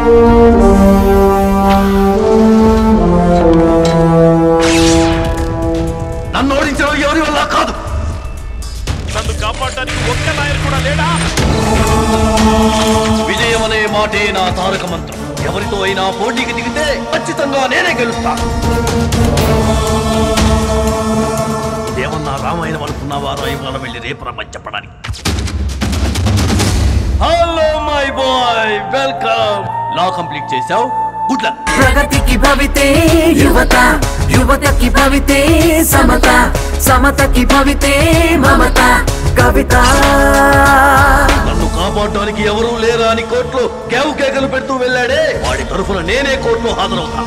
నన్ను ఓడించడం ఎవరి వల్ల కాదు నన్ను కాపాడడానికి ఒక్క నాయర్ కూడా లేడా విజయం అనే మాటే నా తారక మంత్రం ఎవరితో అయినా పోటీకి దిగితే ఖచ్చితంగా నేనే గెలుస్తా ఇదేమన్నా రామాయణం అనుకున్నావా ఇవాళ వెళ్ళి రేపు రమ్మని చెప్పడానికి hello my boy welcome law complete చేసావు గుడ్ లక్ ప్రగతికి భవితే యువత యువతకి భవితే సమత సమతకి భవితే మమత కవిత నన్ను కాపాడడానికి ఎవరూ లేరా అని కోర్టులో కేవు కేకలు పెడుతూ వెళ్ళాడే వాడి తరఫున నేనే కోర్టులో హాజరవుతా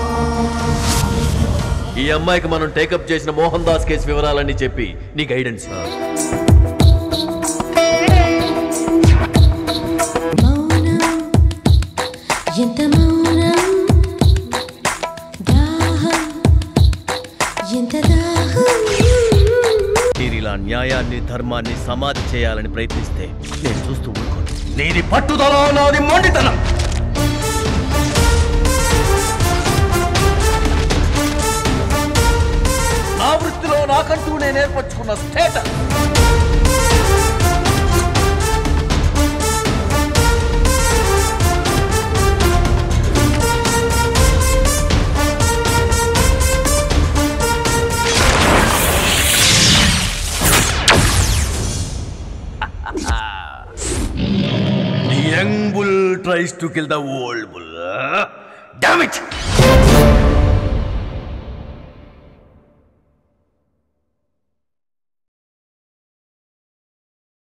ఈ అమ్మాయికి మనం టేకప్ చేసిన మోహన్ దాస్ కేసు వివరాలన్నీ చెప్పి నీ గైడెన్స్ మౌనం ఎంత మౌనం దాహం ఎంత దాహం ఇలా న్యాయాన్ని ధర్మాన్ని సమాధి చేయాలని ప్రయత్నిస్తే నేను చూస్తూ ఊరుకోను నీది పట్టుదల నాది మొండితనం నా వృత్తిలో నాకంటూ నేను ఏర్పరచుకున్న status The young bull tries to kill the old bull. Damn it!